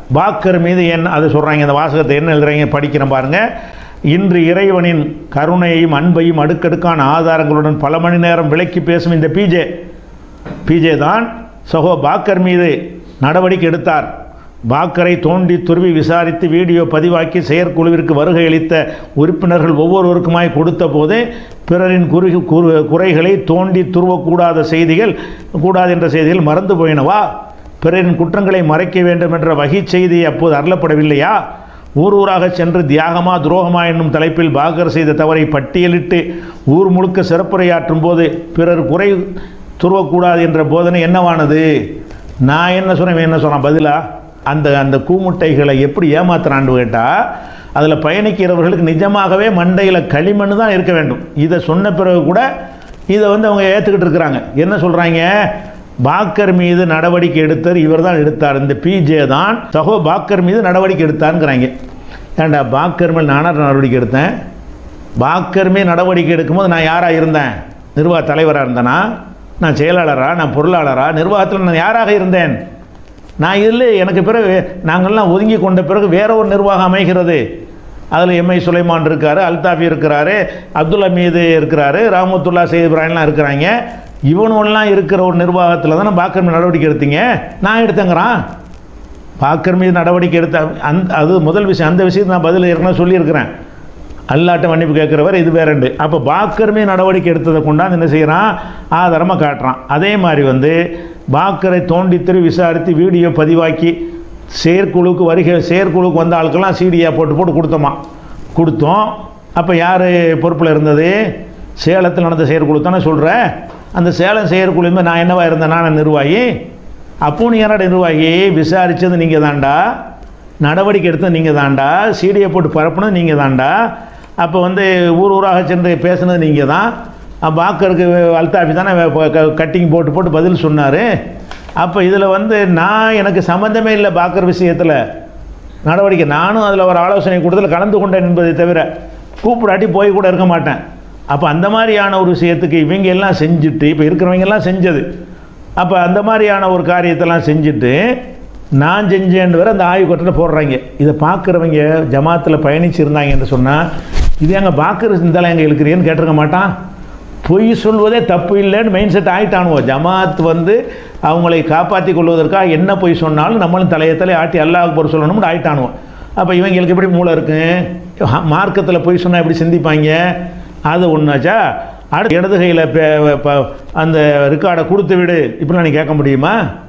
பாக்கர் மீது என்ன அது சொல்கிறாங்க இந்த வாசகத்தை என்ன எழுதுறாங்க படிக்கிறேன் பாருங்க இன்று இறைவனின் கருணையையும் அன்பையும் அடுக்கடுக்கான ஆதாரங்களுடன் பல மணி நேரம் விளக்கி பேசும் இந்த பிஜே பிஜே தான் சகோ பாக்கர் மீது நடவடிக்கை எடுத்தார் பாக்கரை தோண்டி துருவி விசாரித்து வீடியோ பதிவாக்கி செயற்குழுவிற்கு வருகை அளித்த உறுப்பினர்கள் ஒவ்வொருவருக்குமாய் கொடுத்த போதே பிறரின் குறு குறு குறைகளை தோண்டி துருவக்கூடாத செய்திகள் கூடாது என்ற செய்திகள் மறந்து போயினவா பிறரின் குற்றங்களை மறைக்க வேண்டும் என்ற வகை செய்தி அப்போது அருளப்படவில்லையா ஊர் ஊராக சென்று தியாகமா துரோகமா என்னும் தலைப்பில் பாகர் செய்த தவறை பட்டியலிட்டு ஊர் முழுக்க சிறப்புரையாற்றும் போது பிறர் குறை துருவக்கூடாது என்ற போதனை என்னவானது நான் என்ன சொன்னேன் இவன் என்ன சொன்னான் பதிலா அந்த அந்த கூமுட்டைகளை எப்படி ஏமாத்துறான்னு கேட்டால் அதில் பயணிக்கிறவர்களுக்கு நிஜமாகவே மண்டையில் களிமண் தான் இருக்க வேண்டும் இதை சொன்ன பிறகு கூட இதை வந்து அவங்க ஏற்றுக்கிட்டு இருக்கிறாங்க என்ன சொல்கிறாங்க பாக்கர் மீது நடவடிக்கை எடுத்தவர் இவர் தான் எடுத்தார் இந்த பிஜே தான் சகோ பாக்கர் மீது நடவடிக்கை எடுத்தாருங்கிறாங்க ஏன்டா பாக்கர் மேல் நானா நடவடிக்கை எடுத்தேன் பாக்கர் மீது நடவடிக்கை எடுக்கும்போது நான் யாராக இருந்தேன் நிர்வாக தலைவராக இருந்தேனா நான் செயலாளரா நான் பொருளாளரா நிர்வாகத்தில் நான் யாராக இருந்தேன் நான் இதில் எனக்கு பிறகு நாங்கள்லாம் ஒதுங்கி கொண்ட பிறகு வேற ஒரு நிர்வாகம் அமைகிறது அதில் எம்ஐ சுலைமான் இருக்காரு அல்தாஃபி இருக்கிறாரு அப்துல் மீது இருக்கிறாரு ராமத்துல்லா சையத் இப்ராஹிம்லாம் இருக்கிறாங்க இவனெல்லாம் இருக்கிற ஒரு நிர்வாகத்தில் தானே பாக்கர் மீது நடவடிக்கை எடுத்தீங்க நான் எடுத்தேங்கிறான் பாக்கர் மீது நடவடிக்கை எடுத்த அந்த அது முதல் விஷயம் அந்த விஷயத்தை நான் பதில் ஏற்கனவே சொல்லியிருக்கிறேன் அல்லாட்ட மன்னிப்பு கேட்குறவர் இது வேறண்டு அப்போ பாக்கர் மீது நடவடிக்கை எடுத்ததை கொண்டாந்து என்ன செய்கிறான் ஆதாரமாக காட்டுறான் அதே மாதிரி வந்து பாக்கரை தோண்டி திரு விசாரித்து வீடியோ பதிவாக்கி செயற்குழுக்கு வருகை செயற்குழுக்கு வந்த ஆளுக்கெல்லாம் சீடியாக போட்டு போட்டு கொடுத்தோமா கொடுத்தோம் அப்போ யார் பொறுப்பில் இருந்தது சேலத்தில் நடந்த செயற்குழு தானே சொல்கிற அந்த சேலம் செயற்குழுமே நான் என்னவா இருந்தேன் நான் நிர்வாகி அப்போ நீ யாரோட நிர்வாகி விசாரித்தது நீங்கள் தாண்டா நடவடிக்கை எடுத்தது நீங்கள் தாண்டா சீடியை போட்டு பரப்புனது நீங்கள் தாண்டா அப்போ வந்து ஊர் ஊராக சென்று பேசுனது நீங்கள் தான் பாக்கருக்கு அல்தாஃபி தானே கட்டிங் போட்டு போட்டு பதில் சொன்னார் அப்போ இதில் வந்து நான் எனக்கு சம்மந்தமே இல்லை பாக்கர் விஷயத்தில் நடவடிக்கை நானும் அதில் ஒரு ஆலோசனை கூட்டத்தில் கலந்து கொண்டேன் என்பதை தவிர கூப்பிடாட்டி போய் கூட இருக்க மாட்டேன் அப்போ அந்த மாதிரியான ஒரு விஷயத்துக்கு இவங்க எல்லாம் செஞ்சுட்டு இப்போ இருக்கிறவங்க எல்லாம் செஞ்சது அப்போ அந்த மாதிரியான ஒரு காரியத்தெல்லாம் செஞ்சுட்டு நான் செஞ்சேன்னு வேற அந்த ஆய்வு கட்டில் போடுறாங்க இதை பார்க்குறவங்க ஜமாத்தில் பயணிச்சிருந்தாங்கன்னு சொன்னால் இது எங்கள் பார்க்குற இருந்தாலும் எங்கே இருக்கிறீன்னு கேட்டிருக்க மாட்டான் பொய் சொல்வதே தப்பு இல்லைன்னு மைண்ட் செட் ஆகிட்டானுவோ ஜமாத் வந்து அவங்களை காப்பாற்றி கொள்வதற்காக என்ன பொய் சொன்னாலும் நம்மளும் தலையை தலை ஆட்டி அல்லாஹ் பொறு சொல்லணும்னு ஆயிட்டானுவோ அப்போ இவங்களுக்கு எப்படி மூளை இருக்கு மார்க்கத்தில் பொய் சொன்னால் எப்படி சிந்திப்பாங்க அது ஒன்றாச்சா அடுத்த இடது கையில் அந்த ரெக்கார்டை கொடுத்து விடு இப்படிலாம் நீ கேட்க முடியுமா